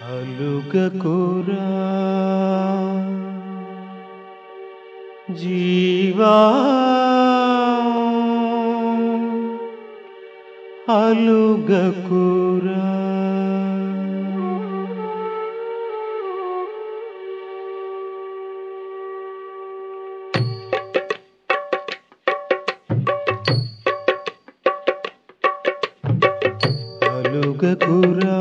అలుగకురా జీవా అలుగకురా అలుగకురా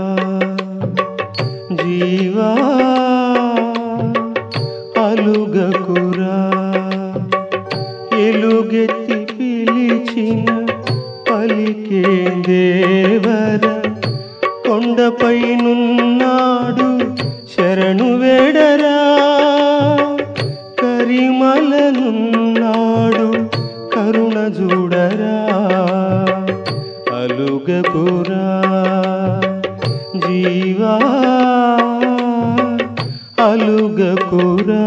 జీవా అలుగకురా ఎలుగెత్తి పిలిచిన పలికే దేవర కొండపై నున్నాడు శరణు వేడరా కరిమలనున్నాడు కరుణ చూడరా అలుగకురా జీవా అలుగకురా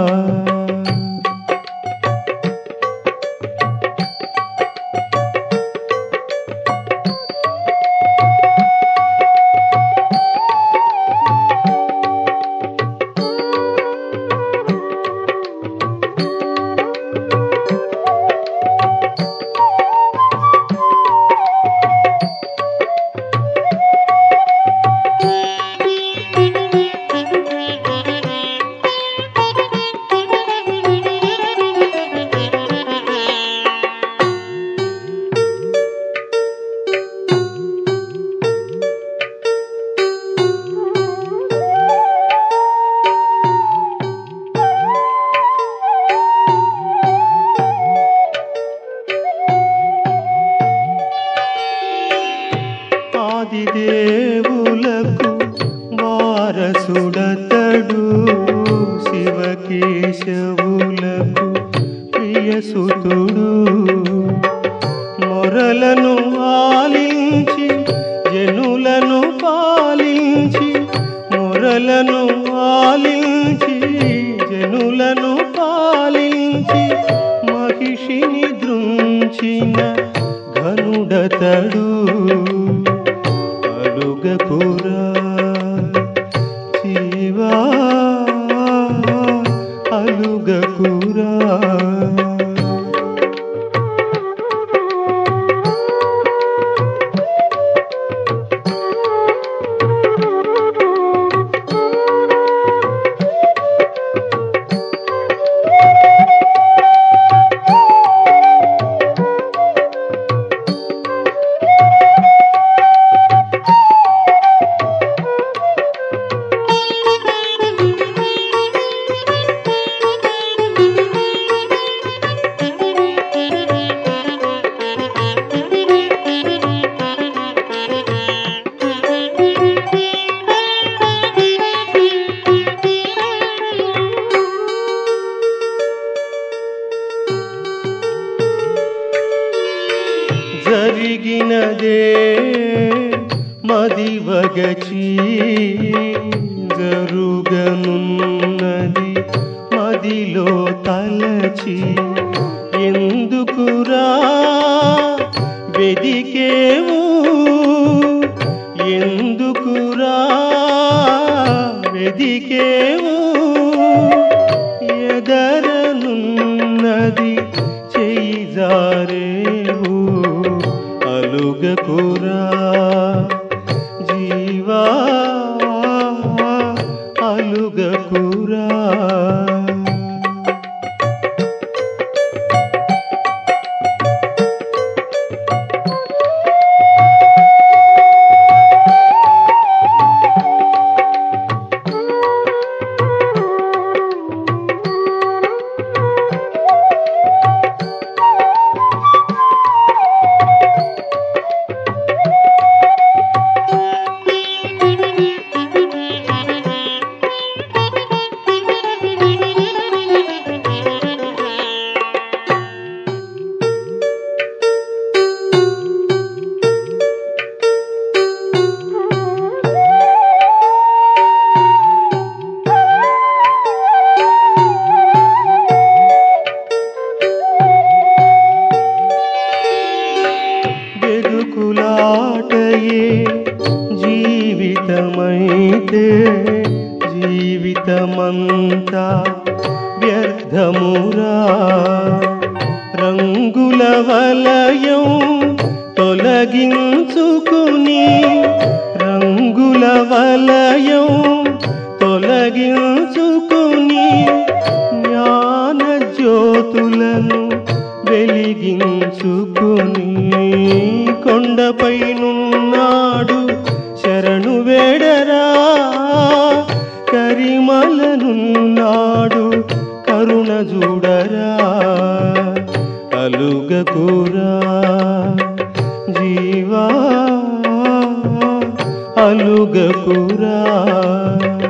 ఆదిదేవులకు వారసుడతడు శివకేశవులకు ప్రియసుతుడు మొరలను ఆలించి జనులను పాలించి మొరలను ఆలించి జనులను పాలించి మహిషిని దృంచిన ఘనుడతడు అలుగకురా జీవా అలుగకురా జరిగినదే మదివగచి జరుగనున్నది మదిలో తలచి ఎందుకురా వెదికేవు ఎందుకురా వెదికేవు ఎదరనున్నది చెయ్యి జారేవు అలుగకురా జీవా అలుగకురా ఉంటే జీవితమంతా వ్యర్థమురా రంగుల వలయం తొలగించుకుని రంగుల వలయం తొలగించుకుని జ్ఞాన జ్యోతులను వెలిగించుకుని కొండపైనున్నాడు శరణు వేడరా కరిమలనున్నాడు కరుణ చూడరా అలుగకురా జీవా అలుగకురా